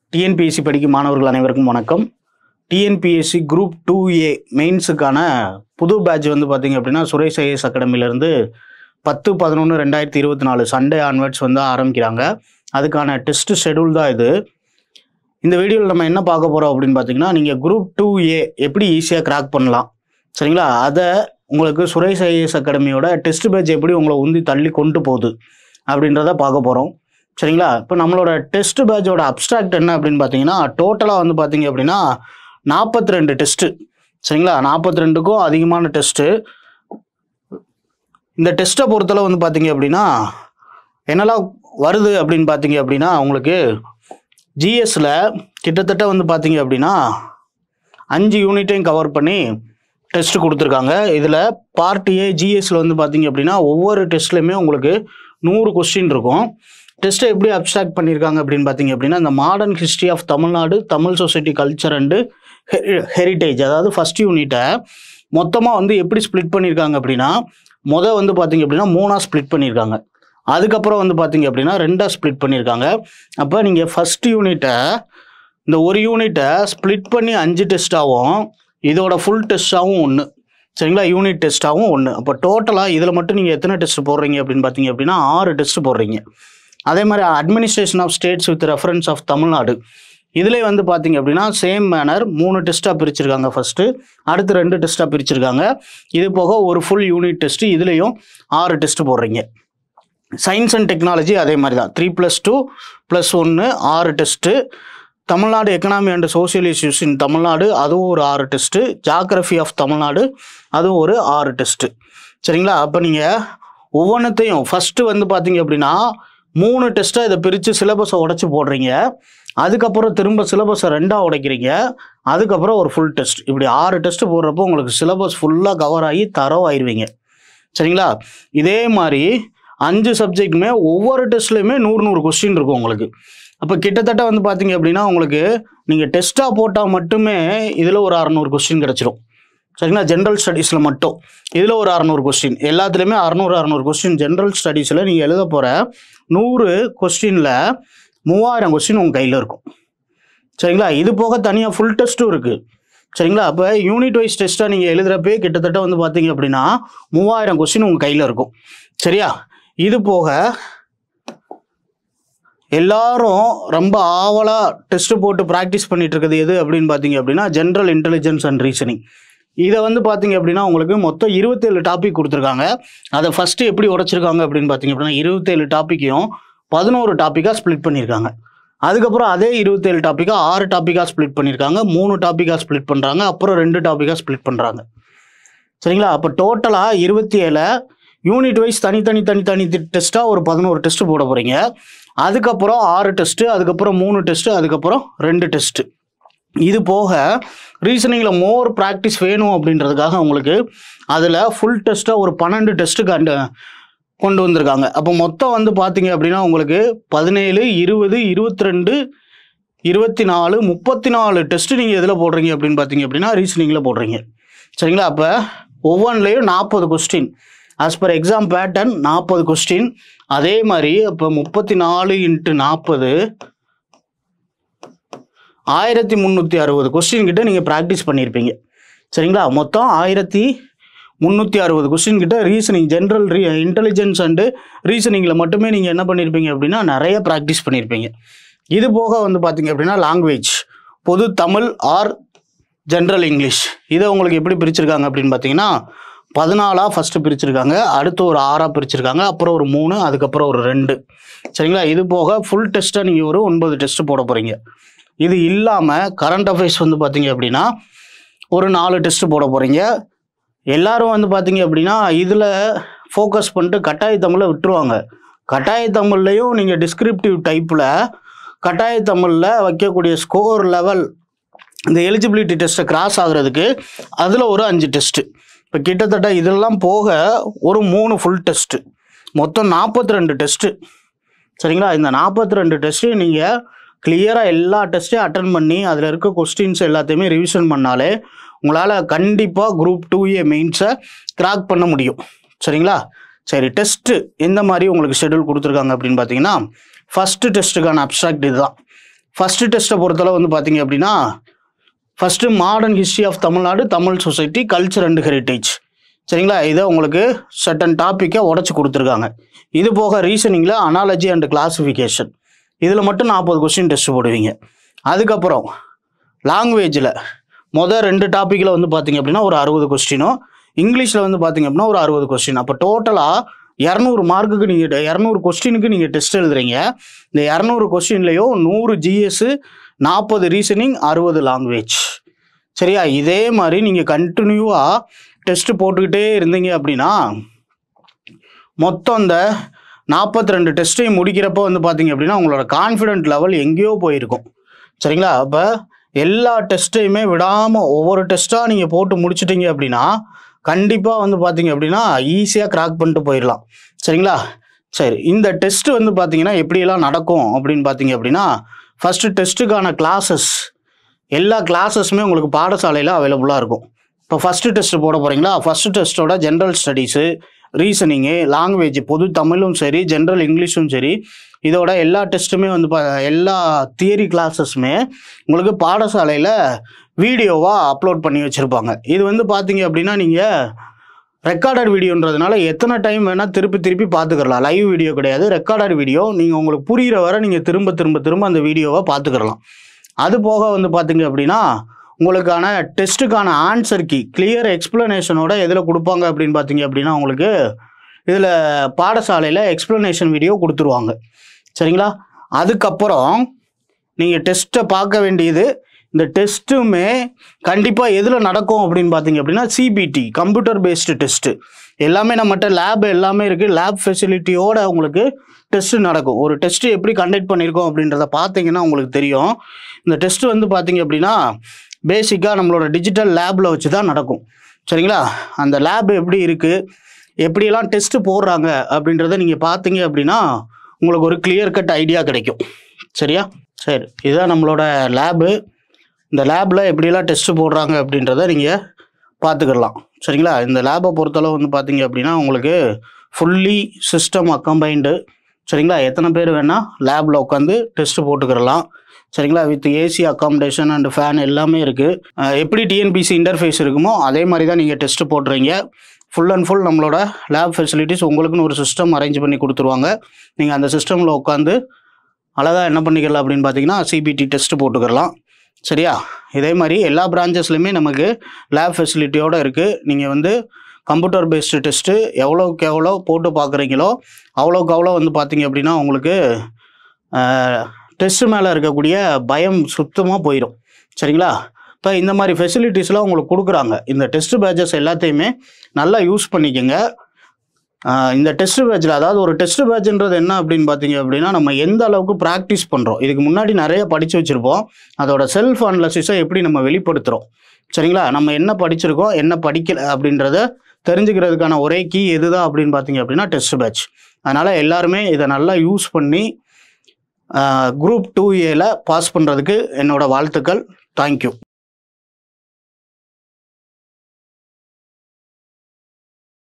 TNPSC படிக்கும் மாணவர்கள் அனைவருக்கும் வணக்கம் டிஎன்பிஎஸ்சி குரூப் டூ ஏ மெயின்ஸுக்கான புது பேட்ச் வந்து பார்த்தீங்க அப்படின்னா சுரேஷ் ஐஏஎஸ் அகாடமிலேருந்து பத்து பதினொன்று ரெண்டாயிரத்தி இருபத்தி நாலு சண்டே ஆன்வர்ட்ஸ் வந்து ஆரம்பிக்கிறாங்க அதுக்கான டெஸ்ட் ஷெடியூல் தான் இது இந்த வீடியோவில் நம்ம என்ன பார்க்க போகிறோம் அப்படின்னு பார்த்தீங்கன்னா நீங்கள் குரூப் டூ ஏ எப்படி ஈஸியாக கிராக் பண்ணலாம் சரிங்களா அதை உங்களுக்கு சுரேஷ் ஐஏஎஸ் அகாடமியோட டெஸ்ட் பேட்ச் எப்படி உங்களை உந்தி தள்ளி கொண்டு போகுது அப்படின்றத பார்க்க போகிறோம் சரிங்களா இப்போ நம்மளோட டெஸ்ட் பேட்சோட அப்ஸ்ட்ராக்ட் என்ன அப்படின்னு பார்த்தீங்கன்னா டோட்டலாக வந்து பார்த்தீங்க அப்படின்னா நாற்பத்தி ரெண்டு டெஸ்ட்டு சரிங்களா நாற்பத்தி ரெண்டுக்கும் அதிகமான டெஸ்ட்டு இந்த டெஸ்ட்டை பொறுத்தளவு வந்து பார்த்தீங்க அப்படின்னா என்னெல்லாம் வருது அப்படின்னு பார்த்தீங்க அப்படின்னா உங்களுக்கு ஜிஎஸ்ல கிட்டத்தட்ட வந்து பார்த்தீங்க அப்படின்னா அஞ்சு யூனிட்டையும் கவர் பண்ணி டெஸ்ட் கொடுத்துருக்காங்க இதில் பார்ட் ஏ ஜிஎஸ்ல வந்து பார்த்தீங்க அப்படின்னா ஒவ்வொரு டெஸ்ட்லையுமே உங்களுக்கு நூறு கொஸ்டின் இருக்கும் டெஸ்ட்டை எப்படி அப்ஸ்ட்ராக்ட் பண்ணியிருக்காங்க அப்படின்னு பார்த்தீங்க அப்படின்னா இந்த modern history of Tamil Nadu Tamil society culture and heritage அதாவது ஃபர்ஸ்ட் யூனிட்டை மொத்தமாக வந்து எப்படி ஸ்ப்ளிட் பண்ணியிருக்காங்க அப்படின்னா மொதல் வந்து பார்த்தீங்க அப்படின்னா மூணாக ஸ்ப்ளிட் பண்ணியிருக்காங்க அதுக்கப்புறம் வந்து பார்த்தீங்க அப்படின்னா ரெண்டாக ஸ்ப்ளிட் பண்ணியிருக்காங்க அப்போ நீங்கள் ஃபர்ஸ்ட் யூனிட்டை இந்த ஒரு யூனிட்டை ஸ்ப்ளிட் பண்ணி அஞ்சு டெஸ்ட்டாகவும் இதோட ஃபுல் டெஸ்ட்டாகவும் ஒன்று சரிங்களா யூனிட் டெஸ்ட்டாகவும் ஒன்று அப்போ டோட்டலாக இதில் மட்டும் நீங்கள் எத்தனை டெஸ்ட் போடுறீங்க அப்படின்னு பார்த்தீங்க அப்படின்னா ஆறு டெஸ்ட் போடுறீங்க அதே மாதிரி administration of states with reference of Tamil Nadu இதில் வந்து பார்த்தீங்க அப்படின்னா சேம் மேனர் மூணு டெஸ்ட்டாக பிரிச்சிருக்காங்க ஃபஸ்ட்டு அடுத்து ரெண்டு டெஸ்ட்டாக பிரிச்சிருக்காங்க இது போக ஒரு ஃபுல் யூனிட் டெஸ்ட்டு இதுலேயும் ஆறு டெஸ்ட் போடுறீங்க சயின்ஸ் அண்ட் டெக்னாலஜி அதே மாதிரி தான் த்ரீ ப்ளஸ் டூ ப்ளஸ் ஒன்று ஆறு test Tamil Nadu economy and social issues in Tamil Nadu அதுவும் ஒரு ஆறு டெஸ்ட்டு ஜாகிரஃபி ஆஃப் தமிழ்நாடு அதுவும் ஒரு ஆறு டெஸ்ட்டு சரிங்களா அப்போ நீங்கள் ஒவ்வொன்றத்தையும் ஃபஸ்ட்டு வந்து பார்த்தீங்க அப்படின்னா மூணு டெஸ்ட்டாக இதை பிரித்து சிலபஸை உடச்சி போடுறீங்க அதுக்கப்புறம் திரும்ப சிலபஸை ரெண்டாக உடைக்கிறீங்க அதுக்கப்புறம் ஒரு ஃபுல் டெஸ்ட் இப்படி ஆறு டெஸ்ட் போடுறப்போ உங்களுக்கு சிலபஸ் ஃபுல்லாக கவர் ஆகி தரவு ஆயிடுவீங்க சரிங்களா இதே மாதிரி அஞ்சு சப்ஜெக்ட்டுமே ஒவ்வொரு டெஸ்ட்லையுமே நூறு நூறு கொஸ்டின் இருக்கும் உங்களுக்கு அப்போ கிட்டத்தட்ட வந்து பார்த்தீங்க அப்படின்னா உங்களுக்கு நீங்கள் டெஸ்ட்டாக போட்டால் மட்டுமே இதில் ஒரு அறநூறு கொஸ்டின் கிடச்சிரும் சரிங்களா ஜென்ரல் ஸ்டடீஸில் மட்டும் இதில் ஒரு அறநூறு கொஸ்டின் எல்லாத்துலேயுமே அறநூறு அறநூறு கொஸ்டின் ஜென்ரல் ஸ்டடீஸில் நீங்கள் எழுத போகிற நூறு கொஸ்டினில் மூவாயிரம் கொஸ்டின் உங்கள் கையில் இருக்கும் சரிங்களா இது போக தனியாக ஃபுல் டெஸ்ட்டும் இருக்குது சரிங்களா அப்போ யூனிட் வைஸ் டெஸ்ட்டாக நீங்கள் எழுதுகிறப்பே கிட்டத்தட்ட வந்து பார்த்தீங்க அப்படின்னா மூவாயிரம் கொஸ்டின் உங்கள் கையில் இருக்கும் சரியா இது போக எல்லாரும் ரொம்ப ஆவலாக டெஸ்ட் போட்டு ப்ராக்டிஸ் பண்ணிட்டு இருக்குது எது அப்படின்னு பார்த்தீங்க அப்படின்னா ஜென்ரல் இன்டெலிஜென்ஸ் அண்ட் ரீசனிங் இதை வந்து பார்த்தீங்க அப்படின்னா உங்களுக்கு மொத்தம் இருபத்தேழு டாபிக் கொடுத்துருக்காங்க அதை ஃபஸ்ட்டு எப்படி உடைச்சிருக்காங்க அப்படின்னு பார்த்தீங்க அப்படின்னா இருபத்தேழு டாப்பிக்கையும் பதினோரு டாப்பிக்காக ஸ்ப்ளிட் பண்ணியிருக்காங்க அதுக்கப்புறம் அதே இருபத்தேழு டாப்பிக்காக ஆறு டாப்பிக்காக ஸ்ப்ளிட் பண்ணியிருக்காங்க மூணு டாப்பிக்காக ஸ்ப்ளிட் பண்ணுறாங்க அப்புறம் ரெண்டு டாப்பிக்காக ஸ்ப்ளிட் பண்ணுறாங்க சரிங்களா அப்போ டோட்டலாக இருபத்தி ஏழை யூனிட் வைஸ் தனித்தனி தனித்தனி டெஸ்ட்டாக ஒரு பதினோரு டெஸ்ட் போட போகிறீங்க அதுக்கப்புறம் ஆறு டெஸ்ட்டு அதுக்கப்புறம் மூணு டெஸ்ட்டு அதுக்கப்புறம் ரெண்டு டெஸ்ட்டு இது போக ரீசனிங்கில் மோர் ப்ராக்டிஸ் வேணும் அப்படின்றதுக்காக உங்களுக்கு அதில் ஃபுல் டெஸ்ட்டாக ஒரு பன்னெண்டு டெஸ்ட்டு கண்டு கொண்டு வந்திருக்காங்க அப்போ மொத்தம் வந்து பார்த்தீங்க அப்படின்னா உங்களுக்கு பதினேழு இருபது இருபத்தி ரெண்டு இருபத்தி நாலு முப்பத்தி நாலு டெஸ்ட்டு நீங்கள் எதில் போடுறீங்க அப்படின்னு பார்த்தீங்க அப்படின்னா ரீசனிங்கில் போடுறீங்க சரிங்களா அப்போ ஒவ்வொன்றுலேயும் நாற்பது question as per exam pattern நாற்பது கொஸ்டின் அதே மாதிரி இப்போ முப்பத்தி நாலு இன்ட்டு நாற்பது ஆயிரத்தி முந்நூற்றி அறுபது கொஸ்டின் கிட்ட நீங்கள் ப்ராக்டிஸ் பண்ணியிருப்பீங்க சரிங்களா மொத்தம் ஆயிரத்தி முந்நூற்றி அறுபது கொஸ்டின் கிட்ட ரீசனிங் ஜென்ரல் ரீ இன்டெலிஜென்ஸ் அண்டு ரீசனிங்கில் மட்டுமே நீங்கள் என்ன பண்ணியிருப்பீங்க அப்படின்னா நிறைய ப்ராக்டிஸ் பண்ணியிருப்பீங்க இது போக வந்து பார்த்தீங்க அப்படின்னா லாங்குவேஜ் பொது தமிழ் ஆர் ஜென்ரல் இங்கிலீஷ் இதை உங்களுக்கு எப்படி பிரிச்சிருக்காங்க அப்படின்னு பார்த்தீங்கன்னா பதினாலாக ஃபஸ்ட்டு பிரிச்சிருக்காங்க அடுத்து ஒரு ஆறாக பிரிச்சிருக்காங்க அப்புறம் ஒரு மூணு அதுக்கப்புறம் ஒரு ரெண்டு சரிங்களா இது போக ஃபுல் டெஸ்ட்டாக நீங்கள் ஒரு ஒன்பது டெஸ்ட் போட போகிறீங்க இது இல்லாமல் கரண்ட் அஃபேர்ஸ் வந்து பார்த்தீங்க அப்படின்னா ஒரு நாலு டெஸ்ட் போட போகிறீங்க எல்லாரும் வந்து பார்த்தீங்க அப்படின்னா இதில் ஃபோக்கஸ் பண்ணிட்டு கட்டாய தமிழை விட்டுருவாங்க கட்டாய தமிழ்லையும் நீங்கள் டிஸ்கிரிப்டிவ் டைப்பில் கட்டாய தமிழில் வைக்கக்கூடிய ஸ்கோர் லெவல் இந்த எலிஜிபிலிட்டி டெஸ்ட்டை கிராஸ் ஆகுறதுக்கு அதில் ஒரு அஞ்சு டெஸ்ட்டு இப்போ கிட்டத்தட்ட இதெல்லாம் போக ஒரு மூணு ஃபுல் டெஸ்ட்டு மொத்தம் நாற்பத்தி ரெண்டு டெஸ்ட்டு சரிங்களா இந்த நாற்பத்தி ரெண்டு டெஸ்ட்டு நீங்கள் கிளியராக எல்லா டெஸ்ட்டையும் அட்டன் பண்ணி அதில் இருக்க கொஸ்டின்ஸ் எல்லாத்தையுமே ரிவிஷன் பண்ணாலே உங்களால் கண்டிப்பாக குரூப் டூ ஏ மெயின்ஸை கிராக் பண்ண முடியும் சரிங்களா சரி டெஸ்ட்டு எந்த மாதிரி உங்களுக்கு ஷெட்யூல் கொடுத்துருக்காங்க அப்படின்னு பார்த்தீங்கன்னா ஃபஸ்ட்டு டெஸ்ட்டுக்கான அப்ட்ராக்ட் இதுதான் ஃபஸ்ட்டு டெஸ்ட்டை பொறுத்தளவு வந்து பார்த்தீங்க அப்படின்னா first modern history of Tamil Nadu Tamil society culture and heritage சரிங்களா இதை உங்களுக்கு சட்டன் டாப்பிக்கை உடச்சி கொடுத்துருக்காங்க இது போக ரீசனிங்கில் அனாலஜி அண்ட் கிளாசிஃபிகேஷன் இதில் மட்டும் நாற்பது கொஸ்டின் டெஸ்ட் போடுவீங்க அதுக்கப்புறம் லாங்குவேஜில் மொதல் ரெண்டு டாப்பிக்கில் வந்து பார்த்தீங்க அப்படின்னா ஒரு அறுபது கொஸ்டினும் இங்கிலீஷில் வந்து பார்த்தீங்க அப்படின்னா ஒரு அறுபது கொஸ்டின் அப்போ டோட்டலாக இரநூறு மார்க்குக்கு நீங்கள் இரநூறு கொஸ்டினுக்கு நீங்கள் டெஸ்ட் எழுதுறீங்க இந்த இரநூறு கொஸ்டின்லேயும் நூறு ஜிஎஸ் நாற்பது ரீசனிங் அறுபது லாங்குவேஜ் சரியா இதே மாதிரி நீங்கள் கண்டினியூவாக டெஸ்ட் போட்டுக்கிட்டே இருந்தீங்க அப்படின்னா மொத்தம் இந்த நாற்பத்தி ரெண்டு டெஸ்ட்டையும் முடிக்கிறப்போ வந்து பார்த்தீங்க அப்படின்னா உங்களோட கான்ஃபிடென்ட் லெவல் எங்கேயோ போயிருக்கும் சரிங்களா அப்போ எல்லா டெஸ்ட்டையுமே விடாமல் ஒவ்வொரு டெஸ்ட்டாக நீங்கள் போட்டு முடிச்சிட்டீங்க அப்படின்னா கண்டிப்பாக வந்து பார்த்தீங்க அப்படின்னா ஈஸியாக கிராக் பண்ணிட்டு போயிடலாம் சரிங்களா சரி இந்த டெஸ்ட் வந்து பார்த்தீங்கன்னா எப்படியெல்லாம் நடக்கும் அப்படின்னு பார்த்தீங்க அப்படின்னா ஃபஸ்ட்டு டெஸ்ட்டுக்கான கிளாஸஸ் எல்லா கிளாஸஸுமே உங்களுக்கு பாடசாலையில் அவைலபிளாக இருக்கும் இப்போ ஃபஸ்ட்டு டெஸ்ட் போட போகிறீங்களா ஃபஸ்ட்டு டெஸ்ட்டோட ஜென்ரல் ஸ்டடீஸு ரீசனிங்கு லாங்குவேஜ் பொது தமிழும் சரி ஜென்ரல் இங்கிலீஷும் சரி இதோட எல்லா டெஸ்ட்டுமே வந்து பா எல்லா தியரி கிளாஸஸுமே உங்களுக்கு பாடசாலையில் வீடியோவாக அப்லோட் பண்ணி வச்சுருப்பாங்க இது வந்து பார்த்தீங்க அப்படின்னா நீங்கள் ரெக்கார்டட் வீடியோன்றதுனால எத்தனை டைம் வேணால் திருப்பி திருப்பி பார்த்துக்கலாம் லைவ் வீடியோ கிடையாது ரெக்கார்டட் வீடியோ நீங்கள் உங்களுக்கு புரிகிற வரை நீங்கள் திரும்ப திரும்ப திரும்ப அந்த வீடியோவை பார்த்துக்கலாம் அது போக வந்து பார்த்தீங்க அப்படின்னா உங்களுக்கான டெஸ்ட்டுக்கான ஆன்சர் கீ கிளியர் எக்ஸ்ப்ளனேஷனோட எதில் கொடுப்பாங்க அப்படின்னு பார்த்தீங்க அப்படின்னா உங்களுக்கு இதில் பாடசாலையில் எக்ஸ்ப்ளனேஷன் வீடியோ கொடுத்துருவாங்க சரிங்களா அதுக்கப்புறம் நீங்கள் டெஸ்ட்டை பார்க்க வேண்டியது இந்த டெஸ்ட்டுமே கண்டிப்பாக எதில் நடக்கும் அப்படின்னு பார்த்தீங்க அப்படின்னா சிபிடி கம்ப்யூட்டர் பேஸ்டு டெஸ்ட்டு எல்லாமே நம்மகிட்ட லேப் எல்லாமே இருக்குது லேப் ஃபெசிலிட்டியோட உங்களுக்கு டெஸ்ட்டு நடக்கும் ஒரு டெஸ்ட்டு எப்படி கண்டக்ட் பண்ணியிருக்கோம் அப்படின்றத பார்த்தீங்கன்னா உங்களுக்கு தெரியும் இந்த டெஸ்ட் வந்து பார்த்தீங்க அப்படின்னா பேசிக்காக நம்மளோட டிஜிட்டல் லேபில் வச்சு தான் நடக்கும் சரிங்களா அந்த லேப் எப்படி இருக்குது எப்படியெல்லாம் டெஸ்ட்டு போடுறாங்க அப்படின்றத நீங்கள் பார்த்தீங்க அப்படின்னா உங்களுக்கு ஒரு கிளியர் கட் ஐடியா கிடைக்கும் சரியா சரி இதுதான் நம்மளோட லேபு இந்த லேபில் எப்படியெல்லாம் டெஸ்ட்டு போடுறாங்க அப்படின்றத நீங்கள் பார்த்துக்கிடலாம் சரிங்களா இந்த லேபை பொறுத்தளவு வந்து பார்த்தீங்க அப்படின்னா உங்களுக்கு ஃபுல்லி சிஸ்டம் அக்கம்பைண்டு சரிங்களா எத்தனை பேர் வேணால் லேபில் உட்காந்து டெஸ்ட்டு போட்டுக்கிடலாம் சரிங்களா with AC accommodation and fan எல்லாமே இருக்குது எப்படி டிஎன்பிசி இன்டர்ஃபேஸ் இருக்குமோ அதே மாதிரி தான் நீங்கள் டெஸ்ட்டு போடுறீங்க ஃபுல் அண்ட் ஃபுல் நம்மளோட லேப் ஃபெசிலிட்டிஸ் உங்களுக்குன்னு ஒரு சிஸ்டம் அரேஞ்ச் பண்ணி கொடுத்துருவாங்க நீங்கள் அந்த சிஸ்டமில் உட்காந்து அழகாக என்ன பண்ணிக்கலாம் அப்படின்னு பார்த்தீங்கன்னா சிபிடி டெஸ்ட்டு போட்டுக்கலாம் சரியா இதே மாதிரி எல்லா பிரான்ச்சஸ்லையுமே நமக்கு லேப் ஃபெசிலிட்டியோடு இருக்குது நீங்கள் வந்து கம்ப்யூட்டர் பேஸ்டு டெஸ்ட்டு எவ்வளோக்கு எவ்வளோ போட்டு பார்க்குறீங்களோ அவ்வளோக்கு அவ்வளோ வந்து பார்த்தீங்க அப்படின்னா உங்களுக்கு டெஸ்ட்டு மேலே இருக்கக்கூடிய பயம் சுத்தமாக போயிடும் சரிங்களா இப்போ இந்த மாதிரி ஃபெசிலிட்டிஸ்லாம் உங்களுக்கு கொடுக்குறாங்க இந்த டெஸ்ட் பேட்சஸ் எல்லாத்தையுமே நல்லா யூஸ் பண்ணிக்கோங்க ஆஹ் இந்த டெஸ்ட் பேட்சில் அதாவது ஒரு டெஸ்ட் பேட்ச்ன்றது என்ன அப்படின்னு பார்த்தீங்க அப்படின்னா நம்ம எந்த அளவுக்கு ப்ராக்டிஸ் பண்ணுறோம் இதுக்கு முன்னாடி நிறைய படித்து வச்சுருப்போம் அதோட செல்ஃப் அனலிசிஸை எப்படி நம்ம வெளிப்படுத்துகிறோம் சரிங்களா நம்ம என்ன படிச்சிருக்கோம் என்ன படிக்கல அப்படின்றத தெரிஞ்சுக்கிறதுக்கான ஒரே கீ எதுதான் அப்படின்னு பார்த்தீங்க அப்படின்னா டெஸ்ட் பேட்ச் அதனால் எல்லாருமே இதை நல்லா யூஸ் பண்ணி குரூப் டூ ஏல பாஸ் பண்ணுறதுக்கு என்னோட வாழ்த்துக்கள் தேங்க்யூ